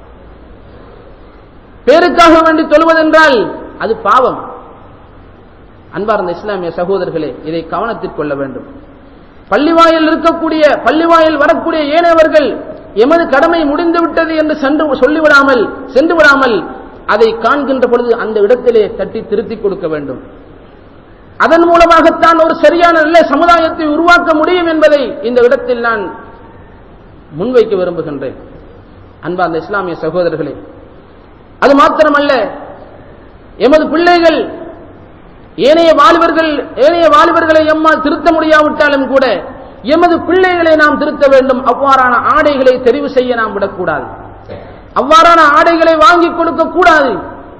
பேருக்காக வேண்டி தொழுவதென்றால் அது பாவம் அன்பார்ந்த இஸ்லாமிய சகோதரர்களே இதை கவனத்தில் கொள்ள வேண்டும் பள்ளிவாயில் இருக்கக்கூடிய பள்ளிவாயில் வரக்கூடிய ஏனையவர்கள் எமது கடமை முடிந்து விட்டது என்று சென்று சொல்லிவிடாமல் சென்று விடாமல் அதை காண்கின்ற பொழுது அந்த இடத்திலே தட்டி திருத்திக் கொடுக்க வேண்டும் அதன் மூலமாகத்தான் ஒரு சரியான நல்ல சமுதாயத்தை உருவாக்க முடியும் என்பதை இந்த இடத்தில் நான் முன்வைக்க விரும்புகின்றேன் அன்பார்ந்த இஸ்லாமிய சகோதரர்களே அது மாத்திரமல்ல எமது பிள்ளைகள் ஏனைய வாலிபர்கள் ஏனைய வாலிபர்களை எம்மால் திருத்த முடியாவிட்டாலும் கூட எமது பிள்ளைகளை நாம் திருத்த வேண்டும் அவ்வாறான ஆடைகளை தெரிவு செய்ய நாம் விடக்கூடாது அவ்வாறான ஆடைகளை வாங்கி கொடுக்க கூடாது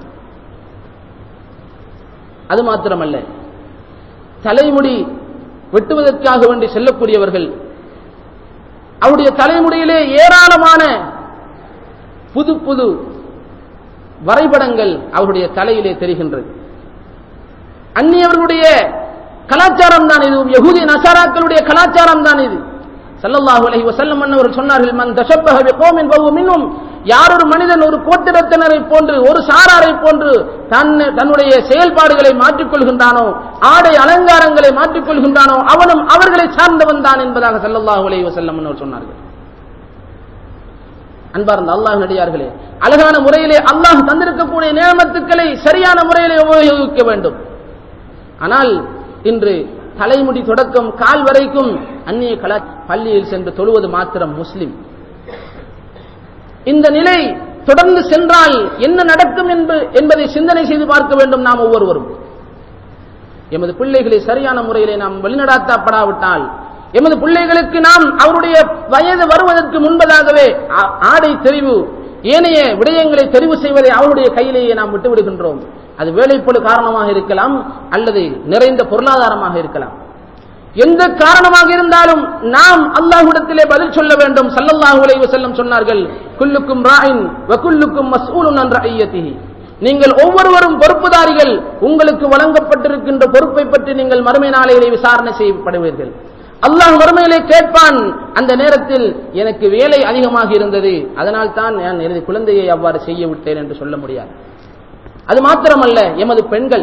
அது மாத்திரமல்ல தலைமுடி வெட்டுவதற்காக வேண்டி செல்லக்கூடியவர்கள் அவருடைய தலைமுடியிலே ஏராளமான புது புது வரைபடங்கள் அவருடைய தலையிலே தெரிகின்றது அந்நியவர்களுடைய கலாச்சாரம் தான் இது யகுதி நசாராக்களுடைய கலாச்சாரம் தான் இது சல்லல்லாஹு அலைஹி வஸல்லம் அவர்கள் சொன்னார்கள் மன் தஷப்பஹ பிகௌமின் ஃபஹுவ மின்ஹும் யார் ஒரு மனிதன் ஒரு கோத்திரத்தினரை போன்று ஒரு சாராரை போன்று தன் தன்னுடைய செயல்பாடுகளை மாற்றிக்கொள்கின்றானோ ஆடை அலங்காரங்களை மாற்றிக்கொள்கின்றானோ அவனும் அவர்களை சார்ந்தவன் தான் என்பதாக சல்லல்லாஹு அலைஹி வஸல்லம் அவர் சொன்னார்கள் அன்பார்ந்த அல்லாஹ் நடிகார்களே அழகான முறையிலே அல்லாஹ் தந்திருக்கக்கூடிய நியமத்துக்களை சரியான முறையிலே உபயோகிக்க வேண்டும் ஆனால் இன்று தலைமுடி தொடக்கம் கால் வரைக்கும் அந்நிய கலா பள்ளியில் சென்று தொழுவது மாத்திரம் முஸ்லிம் இந்த நிலை தொடர்ந்து சென்றால் என்ன நடக்கும் என்பதை சிந்தனை செய்து பார்க்க வேண்டும் நாம் ஒவ்வொருவரும் எமது பிள்ளைகளை சரியான முறையிலே நாம் வழிநடாத்தப்படாவிட்டால் எமது பிள்ளைகளுக்கு நாம் அவருடைய வயது வருவதற்கு முன்பதாகவே ஆடை தெரிவு ஏனைய விடயங்களை தெரிவு செய்வதை அவருடைய கையிலேயே நாம் விட்டுவிடுகின்றோம் அது வேலைப்பொழு காரணமாக இருக்கலாம் அல்லது நிறைந்த பொருளாதாரமாக இருக்கலாம் எந்த காரணமாக இருந்தாலும் நாம் அல்லாஹ்விடத்திலே பதில் சொல்ல வேண்டும் சல்லல்லாஹு அலைஹி வஸல்லம் சொன்னார்கள் குல்லுக்கும் ராயின் வகுல்லுக்கும் மஸ்ஊலுன் அன் ரஅய்யத்திஹி நீங்கள் ஒவ்வொருவரும் பொறுப்புதாரிகள் உங்களுக்கு வழங்கப்பட்டிருக்கின்ற பொறுப்பை பற்றி நீங்கள் மறுமை நாளையிலே விசாரணை செய்யப்படுவீர்கள் அல்லாஹ் மறுமையிலே கேட்பான் அந்த நேரத்தில் எனக்கு வேலை அதிகமாக இருந்தது அதனால் தான் நான் எனது குழந்தையை அவ்வாறு செய்ய விட்டேன் என்று சொல்ல முடியாது அது மாத்திரமல்ல எமது பெண்கள்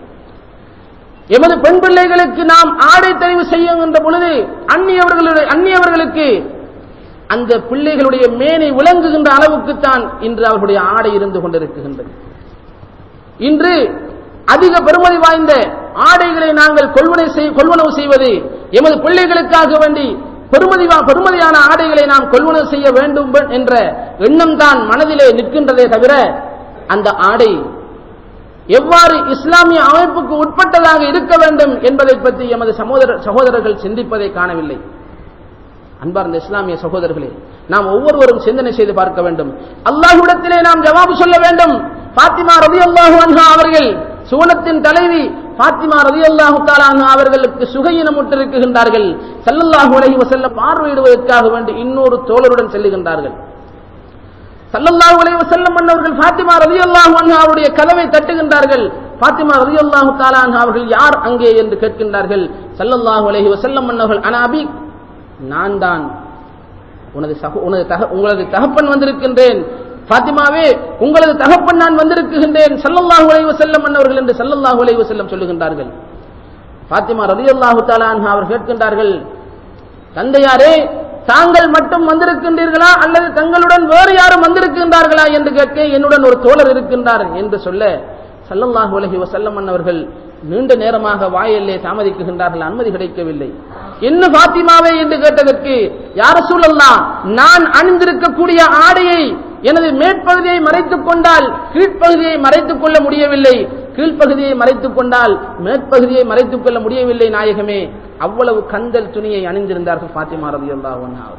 எமது பெண் பிள்ளைகளுக்கு நாம் ஆடை தெரிவு செய்யுகின்ற பொழுது அந்நியவர்களுடைய அந்நியவர்களுக்கு அந்த பிள்ளைகளுடைய மேனை விளங்குகின்ற அளவுக்குத்தான் இன்று அவர்களுடைய ஆடை இருந்து கொண்டிருக்கின்றது இன்று அதிக பெருமதி வாய்ந்த ஆடைகளை நாங்கள் கொள்வனை செய் கொள்வனவு செய்வது எமது பிள்ளைகளுக்காக வேண்டி பெருமதி பெருமதியான ஆடைகளை நாம் கொள்வனவு செய்ய வேண்டும் என்ற எண்ணம் தான் மனதிலே நிற்கின்றதே தவிர அந்த ஆடை எவ்வாறு இஸ்லாமிய அமைப்புக்கு உட்பட்டதாக இருக்க வேண்டும் என்பதை பற்றி எமது சகோதர சகோதரர்கள் சிந்திப்பதை காணவில்லை அன்பார்ந்த இஸ்லாமிய சகோதரர்களே நாம் ஒவ்வொருவரும் சிந்தனை செய்து பார்க்க வேண்டும் அல்லாஹ்விடத்திலே நாம் ஜவாபு சொல்ல வேண்டும் பாத்திமா ரதி அல்லாஹு அன்ஹா அவர்கள் சுவனத்தின் தலைவி பாத்திமா ரதி அல்லாஹு தாலானு அவர்களுக்கு சுகையினம் விட்டிருக்கின்றார்கள் சல்லல்லாஹு அலைஹி வஸல்லம் பார்வையிடுவதற்காக வேண்டி இன்னொரு தோழருடன் செல்லுகின்றார்கள் சல்லல்லாஹு அலைஹி வஸல்லம் அவர்கள் ஃபாத்திமா ரலியல்லாஹு அன்ஹா அவருடைய கதவை தட்டுகின்றார்கள் ஃபாத்திமா ரலியல்லாஹு தஆலா அன்ஹா அவர்கள் யார் அங்கே என்று கேட்கின்றார்கள் சல்லல்லாஹு அலைஹி வஸல்லம் அவர்கள் அனாபி நான் தான் உனது சக உனது தக உங்களது தகப்பன் வந்திருக்கின்றேன் ஃபாத்திமாவே உங்களது தகப்பன் நான் வந்திருக்கின்றேன் சல்லல்லாஹு அலைஹி வஸல்லம் அவர்கள் என்று சல்லல்லாஹு அலைஹி வஸல்லம் சொல்லுகின்றார்கள் ஃபாத்திமா ரலியல்லாஹு தஆலா அன்ஹா அவர் கேட்கின்றார்கள் தந்தையாரே தாங்கள் மட்டும் வந்திருக்கின்றீர்களா அல்லது தங்களுடன் வேறு யாரும் வந்திருக்கின்றார்களா என்று கேட்க என்னுடன் ஒரு தோழர் இருக்கின்றார் என்று சொல்ல சல்லல்லாஹு அலைஹி வஸல்லம் அவர்கள் நீண்ட நேரமாக வாயிலே தாமதிக்குகின்றார்கள் அனுமதி கிடைக்கவில்லை என்ன பாத்திமாவே என்று கேட்டதற்கு யார சூழல்லா நான் அணிந்திருக்கக்கூடிய ஆடையை எனது மேற்பகுதியை மறைத்துக் கொண்டால் கீழ்ப்பகுதியை மறைத்துக் கொள்ள முடியவில்லை கீழ்ப்பகுதியை மறைத்துக் கொண்டால் மேற்பகுதியை மறைத்துக் கொள்ள முடியவில்லை நாயகமே அவ்வளவு கந்தல் துணியை அணிந்திருந்தார்கள் பாத்திமா ரதி அல்லாஹ்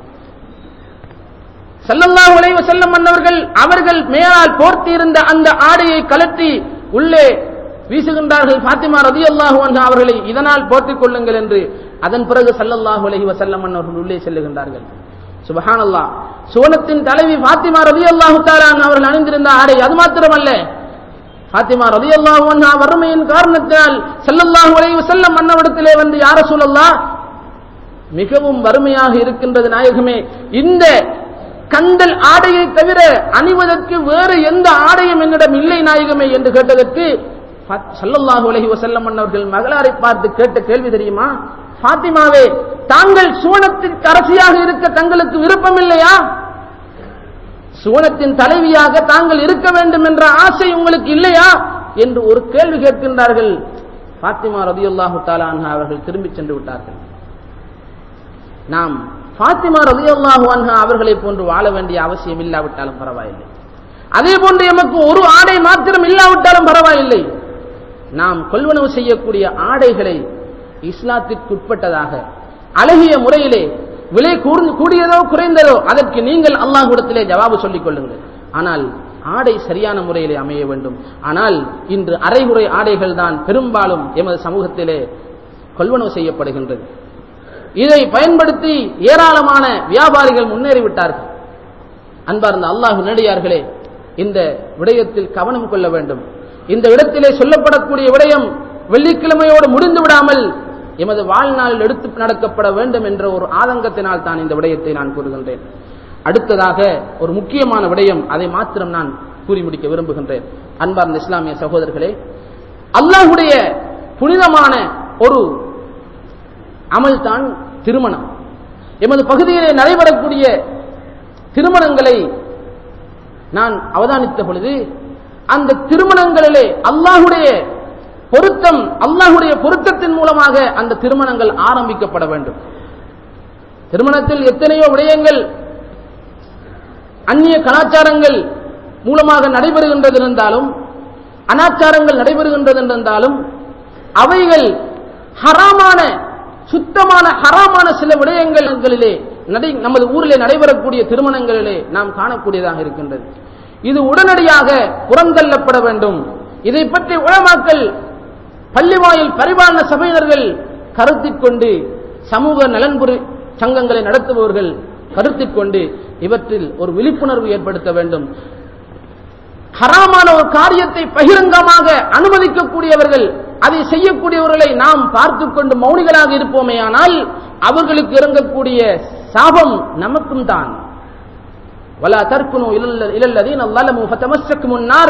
சல்லல்லாஹு அலைஹி வஸல்லம் மன்னவர்கள் அவர்கள் மேலால் போர்த்தி இருந்த அந்த ஆடையை கலட்டி உள்ளே வீசுகின்றார்கள் பாத்திமா ரதி அல்லாஹு அவர்களை இதனால் போர்த்திக் கொள்ளுங்கள் என்று அதன் பிறகு சல்லல்லாஹு அலைஹி வஸல்லம் மன்னவர்கள் உள்ளே செல்லுகின்றார்கள் சுபஹானல்லா சுவனத்தின் தலைவி பாத்திமா ரதி அல்லாஹு அவர்கள் அணிந்திருந்த ஆடை அது மாத்திரமல்ல பாத்திமா ரதி அல்லாஹு வறுமையின் காரணத்தினால் செல்லல்லாஹு அலைஹி வஸல்லம் மன்னவிடத்திலே வந்து யார சொல்லல்லா மிகவும் வறுமையாக இருக்கின்றது நாயகமே இந்த கண்டல் ஆடையை தவிர அணிவதற்கு வேறு எந்த ஆடையும் என்னிடம் இல்லை நாயகமே என்று கேட்டதற்கு சல்லல்லாஹு அலைஹி வஸல்லம் அவர்கள் மகளாரை பார்த்து கேட்ட கேள்வி தெரியுமா பாத்திமாவே தாங்கள் சுவனத்தின் அரசியாக இருக்க தங்களுக்கு விருப்பம் இல்லையா சுவனத்தின் தலைவியாக தாங்கள் இருக்க வேண்டும் என்ற ஆசை உங்களுக்கு இல்லையா என்று ஒரு கேள்வி கேட்கின்றார்கள் பாத்திமா ரதியுல்லாஹு தாலா அவர்கள் திரும்பி சென்று விட்டார்கள் நாம் பாத்திமா ரதியுல்லாஹு அன்ஹா அவர்களை போன்று வாழ வேண்டிய அவசியம் இல்லாவிட்டாலும் பரவாயில்லை அதே போன்று எமக்கு ஒரு ஆடை மாத்திரம் இல்லாவிட்டாலும் பரவாயில்லை நாம் கொள்வனவு செய்யக்கூடிய ஆடைகளை இஸ்லாத்திற்கு உட்பட்டதாக அழகிய முறையிலே விலை கூடியதோ குறைந்ததோ அதற்கு நீங்கள் அல்லாஹ்விடத்திலே ஜவாபு சொல்லிக் கொள்ளுங்கள் ஆனால் ஆடை சரியான முறையிலே அமைய வேண்டும் ஆனால் இன்று அரைகுறை ஆடைகள் தான் பெரும்பாலும் எமது சமூகத்திலே கொள்வனவு செய்யப்படுகின்றது இதை பயன்படுத்தி ஏராளமான வியாபாரிகள் முன்னேறிவிட்டார்கள் அன்பார்ந்த அல்லாஹ் நடிகார்களே இந்த விடயத்தில் கவனம் கொள்ள வேண்டும் இந்த இடத்திலே சொல்லப்படக்கூடிய விடயம் வெள்ளிக்கிழமையோடு முடிந்து விடாமல் எமது வாழ்நாளில் எடுத்து நடக்கப்பட வேண்டும் என்ற ஒரு ஆதங்கத்தினால் தான் இந்த விடயத்தை நான் கூறுகின்றேன் அடுத்ததாக ஒரு முக்கியமான விடயம் அதை மாத்திரம் நான் கூறி முடிக்க விரும்புகின்றேன் அன்பார்ந்த இஸ்லாமிய சகோதரர்களே அல்லாஹுடைய புனிதமான ஒரு அமல் தான் திருமணம் எமது பகுதியிலே நடைபெறக்கூடிய திருமணங்களை நான் அவதானித்த பொழுது அந்த திருமணங்களிலே அல்லாஹுடைய பொருத்தம் அல்லாஹுடைய பொருத்தத்தின் மூலமாக அந்த திருமணங்கள் ஆரம்பிக்கப்பட வேண்டும் திருமணத்தில் எத்தனையோ விடயங்கள் அந்நிய கலாச்சாரங்கள் மூலமாக நடைபெறுகின்றது இருந்தாலும் அனாச்சாரங்கள் நடைபெறுகின்றது இருந்தாலும் அவைகள் ஹராமான சுத்தமான ஹராமான சில விடயங்களிலே நடை நமது ஊரிலே நடைபெறக்கூடிய திருமணங்களிலே நாம் காணக்கூடியதாக இருக்கின்றது இது உடனடியாக புறந்தள்ளப்பட வேண்டும் இதை பற்றி உளமாக்கல் பள்ளிவாயில் பரிபாலன சபையினர்கள் கருத்திக் கொண்டு சமூக நலன்புரி சங்கங்களை நடத்துபவர்கள் கருத்திக் கொண்டு இவற்றில் ஒரு விழிப்புணர்வு ஏற்படுத்த வேண்டும் ஹராமான ஒரு காரியத்தை பகிரங்கமாக அனுமதிக்கக்கூடியவர்கள் அதை செய்யக்கூடியவர்களை நாம் பார்த்து கொண்டு மௌனிகளாக இருப்போமே ஆனால் அவர்களுக்கு இறங்கக்கூடிய சாபம் நமக்கும் தான் வலா தற்குனு இலல்லதீன் அல்லமு ஃபதமஸ்ஸக்கு முன்னார்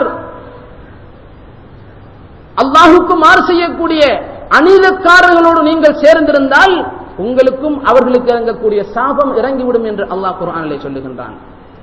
அல்லாஹுக்கு மாறு செய்யக்கூடிய அநீதக்காரர்களோடு நீங்கள் சேர்ந்திருந்தால் உங்களுக்கும் அவர்களுக்கு இறங்கக்கூடிய சாபம் இறங்கிவிடும் என்று அல்லாஹ் குர்ஆனிலே சொல்லுகின்றான்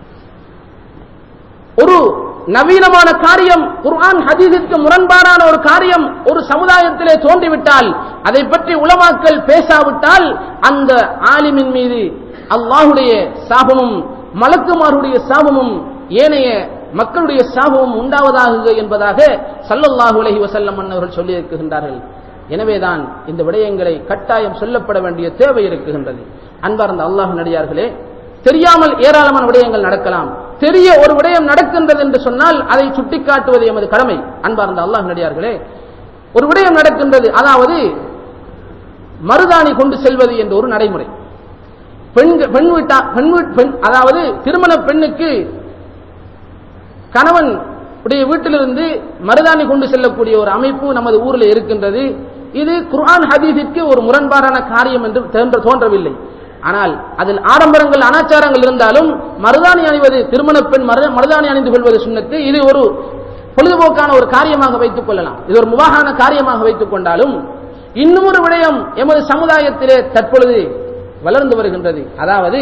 ஒரு நவீனமான காரியம் குர்ஆன் ஹதீஸிற்கு முரண்பாடான ஒரு காரியம் ஒரு சமுதாயத்திலே தோன்றிவிட்டால் அதை பற்றி உலமாக்கல் பேசாவிட்டால் அந்த ஆலிமின் மீது அல்லாஹுடைய சாபமும் மலக்குமாருடைய சாபமும் ஏனைய மக்களுடைய சாபமும் உண்டாவதாக என்பதாக சல்லல்லாஹு அலைஹி வஸல்லம் அன்னவர்கள் சொல்லி இருக்குகின்றார்கள் எனவேதான் இந்த விடயங்களை கட்டாயம் சொல்லப்பட வேண்டிய தேவை இருக்குகின்றது அன்பார்ந்த அல்லாஹ் நடிகார்களே தெரியாமல் ஏராளமான விடயங்கள் நடக்கலாம் தெரிய ஒரு விடயம் நடக்கின்றது என்று சொன்னால் அதை சுட்டிக்காட்டுவது எமது கடமை அன்பார்ந்த அல்லாஹ் நடிகார்களே ஒரு விடயம் நடக்கின்றது அதாவது மருதாணி கொண்டு செல்வது என்ற ஒரு நடைமுறை பெண் பெண் வீட்டா பெண் வீட்- பெண் அதாவது திருமண பெண்ணுக்கு கணவன் உடைய வீட்டிலிருந்து மருதாணி கொண்டு செல்லக்கூடிய ஒரு அமைப்பு நமது ஊரில் இருக்கின்றது இது குர்ஆன் ஹதீஸிற்கு ஒரு முரண்பாடான காரியம் என்று தோன்ற தோன்றவில்லை ஆனால் அதில் ஆடம்பரங்கள் அனாச்சாரங்கள் இருந்தாலும் மருதாணி அணிவது திருமண பெண் மருத- மருதாணி அணிந்து கொள்வது சுன்னத்து இது ஒரு பொழுதுபோக்கான ஒரு காரியமாக வைத்துக் கொள்ளலாம் இது ஒரு முவாகான காரியமாக வைத்துக் கொண்டாலும் இன்னும் ஒரு விடயம் எமது சமுதாயத்திலே தற்பொழுது வளர்ந்து வருகின்றது அதாவது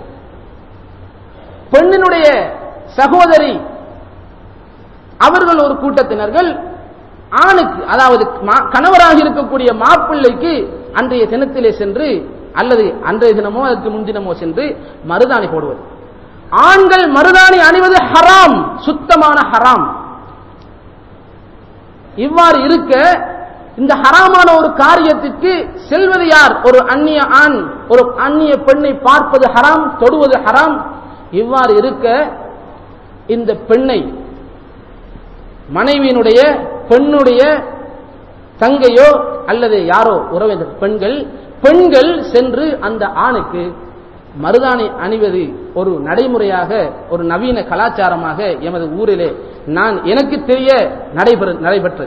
பெண்ணினுடைய சகோதரி அவர்கள் ஒரு கூட்டத்தினர்கள் ஆணுக்கு அதாவது மா- கணவராக இருக்கக்கூடிய மாப்பிள்ளைக்கு அன்றைய தினத்திலே சென்று அல்லது அன்றைய தினமோ அதற்கு முன்தினமோ சென்று மருதாணி போடுவது ஆண்கள் மருதாணி அணிவது ஹராம் சுத்தமான ஹராம் இவ்வாறு இருக்க இந்த ஹராமான ஒரு காரியத்திற்கு செல்வது யார் ஒரு அந்நிய ஆண் ஒரு அந்நிய பெண்ணை பார்ப்பது ஹராம் தொடுவது ஹராம் இவ்வாறு இருக்க இந்த பெண்ணை மனைவியினுடைய பெண்ணுடைய தங்கையோ அல்லது யாரோ உறவினர் பெண்கள் பெண்கள் சென்று அந்த ஆணுக்கு மருதாணி அணிவது ஒரு நடைமுறையாக ஒரு நவீன கலாச்சாரமாக எமது ஊரிலே நான் எனக்கு தெரிய நடைபெற நடைபெற்றது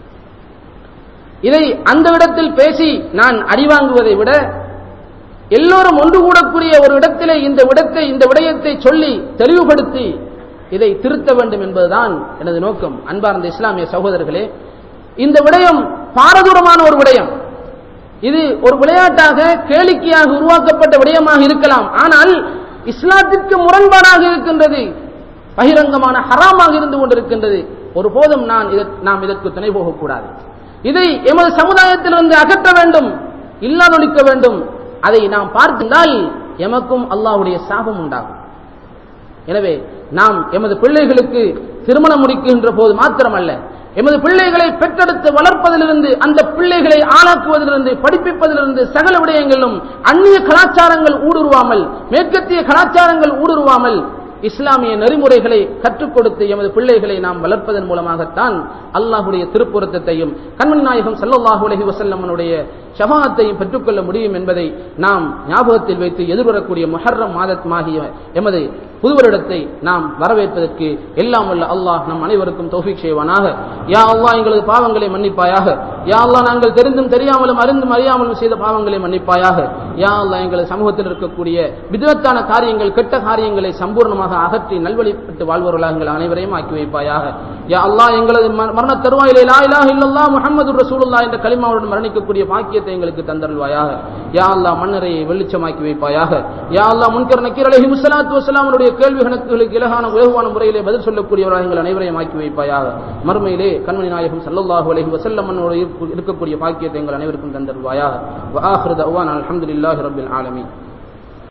இதை அந்த இடத்தில் பேசி நான் அடிவாங்குவதை விட எல்லோரும் ஒன்று கூடக்கூடிய ஒரு இடத்திலே இந்த விடத்தை இந்த விடயத்தை சொல்லி தெளிவுபடுத்தி இதை திருத்த வேண்டும் என்பதுதான் எனது நோக்கம் அன்பார்ந்த இஸ்லாமிய சகோதரர்களே இந்த விடயம் பாரதூரமான ஒரு விடயம் இது ஒரு விளையாட்டாக கேளிக்கையாக உருவாக்கப்பட்ட விடயமாக இருக்கலாம் ஆனால் இஸ்லாத்திற்கு முரண்பாடாக இருக்கின்றது பகிரங்கமான ஹராமாக இருந்து கொண்டிருக்கின்றது ஒருபோதும் நான் இதற்- நாம் இதற்கு துணை போகக்கூடாது இதை எமது சமுதாயத்திலிருந்து அகற்ற வேண்டும் இல்லாதொழிக்க வேண்டும் அதை நாம் பார்த்தால் எமக்கும் அல்லாஹ்வுடைய சாபம் உண்டாகும் எனவே நாம் எமது பிள்ளைகளுக்கு திருமணம் முடிக்கின்ற போது மாத்திரமல்ல எமது பிள்ளைகளை பெற்றெடுத்து வளர்ப்பதிலிருந்து அந்த பிள்ளைகளை ஆளாக்குவதிலிருந்து படிப்பிப்பதிலிருந்து சகல விடயங்களிலும் அந்நிய கலாச்சாரங்கள் ஊடுருவாமல் மேற்கத்திய கலாச்சாரங்கள் ஊடுருவாமல் இஸ்லாமிய நெறிமுறைகளை கற்றுக் கொடுத்து எமது பிள்ளைகளை நாம் வளர்ப்பதன் மூலமாகத்தான் அல்லாஹுடைய திருப்புறத்தையும் கண்மணி நாயகம் ஸல்லல்லாஹு அலைஹி வஸல்லமனுடைய ஷஃபாஅத்தையும் பெற்றுக்கொள்ள முடியும் என்பதை நாம் ஞாபகத்தில் வைத்து எதிர்வரக்கூடிய முஹர்ரம் மாதமாகிய எமது புதுவரிடத்தை நாம் வரவேற்பதற்கு எல்லாம் வல்ல அல்லாஹ் நம் அனைவருக்கும் தௌஃபீக் செய்வானாக யா அல்லாஹ் எங்களது பாவங்களை மன்னிப்பாயாக யா அல்லாஹ் நாங்கள் தெரிந்தும் தெரியாமலும் அறிந்தும் அறியாமலும் செய்த பாவங்களை மன்னிப்பாயாக யா அல்லாஹ் எங்கள் சமூகத்தில் இருக்கக்கூடிய விதத்தான காரியங்கள் கெட்ட காரியங்களை சம்பூர்ணமாக அகற்றி நல்வழிப்பட்டு வாழ்வர்களாக எங்கள் அனைவரையும் ஆக்கி வைப்பாயாக யா அல்லாஹ் எங்களது ம- மரண தருவாயிலே லா இலாஹ இல்லல்லாஹ் முஹம்மது ரசூலுல்லாஹ் என்ற கலிமாவுடன் மரணிக்கக்கூடிய பாக்கியத்தை எங்களுக்கு தந்தருள்வாயாக யா அல்லாஹ் மண்ணறையை வெளிச்சமாக்கி வைப்பாயாக யா அல்லாஹ் முன்கர் நக்கீர் அலைஹி முஸ்ஸலாத்து வஸ்ஸலாமுடைய கேள்வி கணக்குகளுக்கு இலகான உலகவான முறையிலே பதில் சொல்லக்கூடியவராக எங்கள் அனைவரையும் ஆக்கி வைப்பாயாக மறுமையிலே கண்மணி நாயகம் ஸல்லல்லாஹு அலைஹி வஸல்லம் மன்னோடு இருக்கக்கூடிய பாக்கியத்தை எங்கள் அனைவருக்கும் தந்தருள்வாயாக வ ஆஹிரு தஅவானா அல்ஹம்துலில்லாஹி ரப்பில் ஆலமீன்